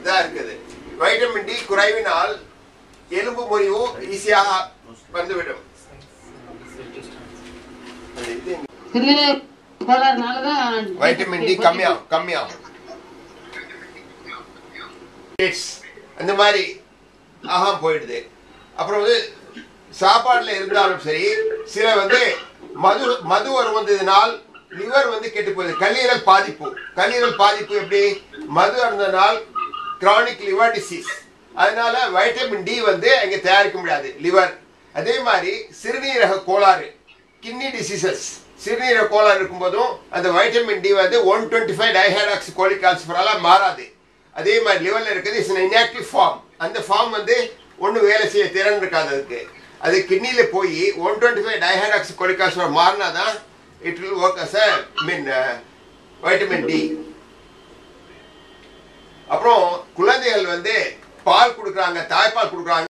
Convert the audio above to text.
தான் இருக்குது vitamin D குறைவினால் எலும்பு முறிவு ஈஸியாக வந்துவிடும் இது சிறுநீரக கோளாறுனால தான் வைட்டமின் டி கம்மியாகும் கம்மியாகும் It's அந்த மாதிரி ஆகாம போயிடுது அப்புறம் வந்து சாப்பாடுல இருந்தாலும் சரி சில வந்து மது மது அருந்ததினால் லிவர் வந்து கெட்டு போகுது கல்லீரல் பாதிப்பு கல்லீரல் பாதிப்பு எப்படி மது அருந்தனால் கிரானிக் லிவர் டிசீஸ் அதனால வைட்டமின் டி வந்து அங்க தயாரிக்க முடியாது லிவர் அதே மாதிரி சிறுநீரக கோளாறு கிட்னி டிசீசஸ் சிறுநீரக கோளாறு இருக்கும்போதும் அந்த வைட்டமின் டி வந்து ஒன் டுவெண்ட்டி ஃபைவ் டைஹைடாக்சி கோலிகால்சிஃபரால மாறாது அதே மாதிரி லிவர்ல இருக்குது இஸ் இன்ஆக்டிவ் ஃபார்ம் அந்த ஃபார்ம் வந்து ஒன்றும் வேலை செய்ய திறன் இருக்காது அதுக்கு அது கிட்னியில போய் one twenty five dihydroxy cholecalciferol மாறினா தான் it will work as a main vitamin D அப்புறம் குழந்தைகள் வந்து பால் கொடுக்குறாங்க தாய்ப்பால் கொடுக்குறாங்க